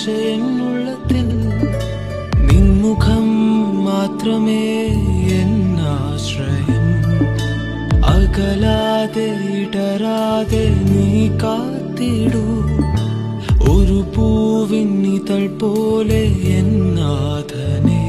പക്ഷേ എന്നുള്ളത്തിൽ നിൻമുഖം മാത്രമേ എന്നാശ്രയം അകലാതെ ഇടരാതെ നീ കാത്തിടൂ ഒരു പൂവിന്നിതൾ പോലെ എന്നാഥനെ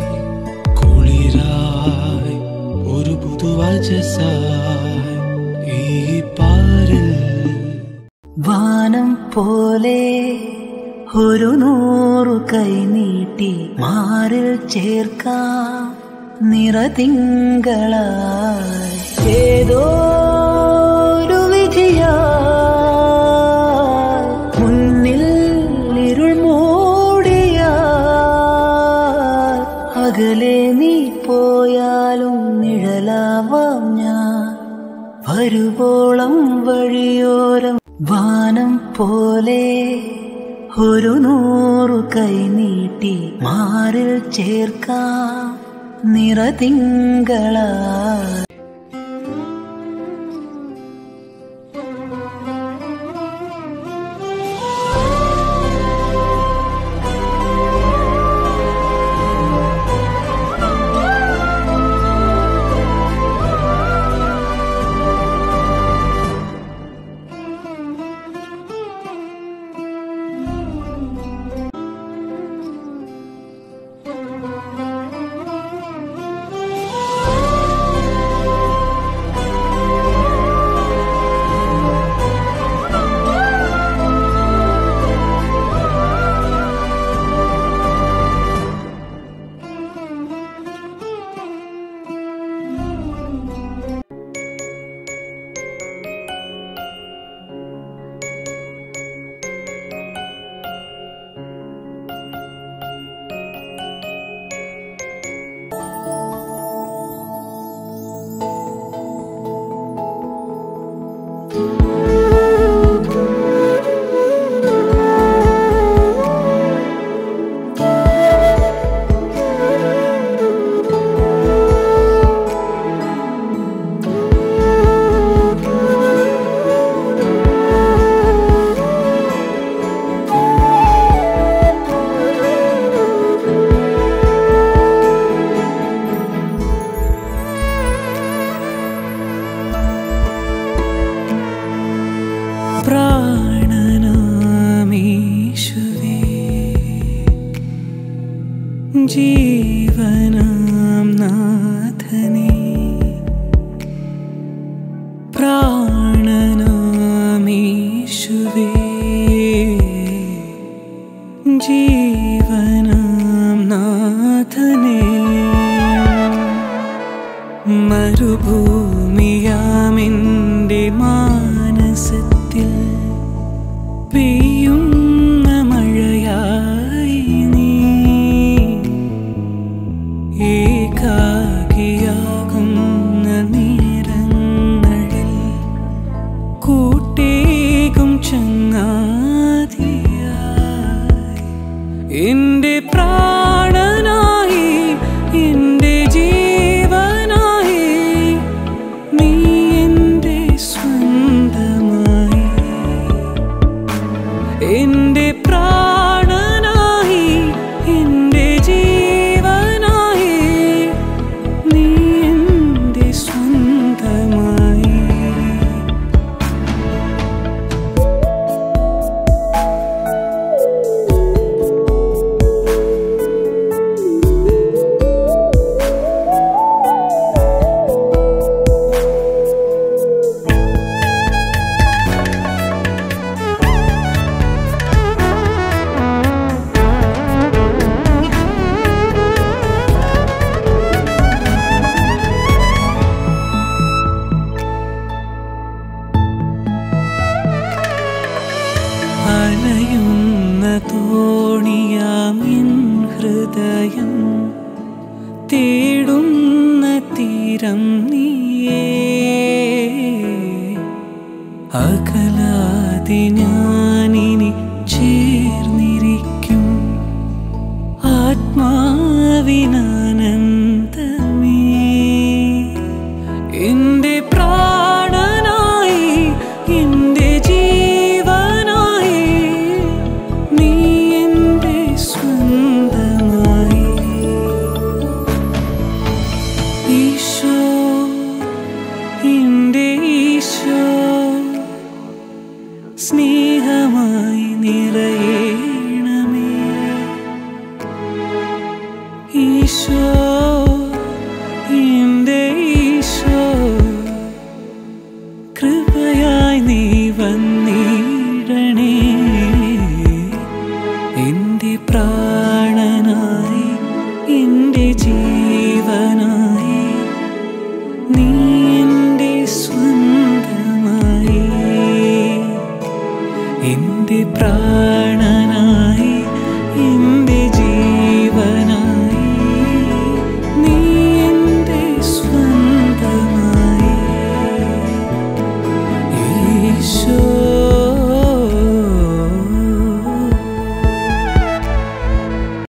കുളിരായി ഒരു പുതുവചസായി ഈ പാരിൽ വാനം പോലെ ഒരു നൂറു കൈ നീട്ടി മാറിൽ ചേർക്കാം നിറതിങ്കളായി ഏതോ ഒരു വിധിയാ മുന്നിൽ ഇരുൾ മൂടിയ അകലെ നീ പോയാലും നിഴലാവാം ഞാൻ വരുവോളം വഴിയോരം വാനം പോലെ ഒരു നൂറു കൈ നീട്ടി മാറിൽ ചേർക്കാം നിറതിങ്കളായി പ്രാണനാമീശുവേ ജീവനാം നാഥനേ പ്രാണനാമീശുവേ ജീവനാം നാഥനേ മരുഭൂമിയാമെൻ്റെ മാനസത്തിൽ പെയ്യുന്ന മഴയായി നീ ഏകാകിയാകുന്ന നേരങ്ങളിൽ കൂട്ടേകും ചങ്ങാതിയായി എന്റെ പ്രാണനായി എന്റെ ജീവനായി നീ എന്റെ സ്വന്തമായി എന്റെ പ്രാണനായി എന്റെ ജീവനായി നീ എന്റെ സ്വന്തമായി അലയുന്ന തോണിയാമിൻ ഹൃദയം തേടുന്ന തീരം നീയേ അകലാതെ ഞാനിനി ചേർന്നിരിക്കും ആത്മാവിനാനന്ദമേ എന്റെ പ്രാണനായി എന്റെ ജീവനായി നീ എന്റെ ഈശോ എൻ്റെ ഈശോ കൃപയായി നീ വന്നിടണേ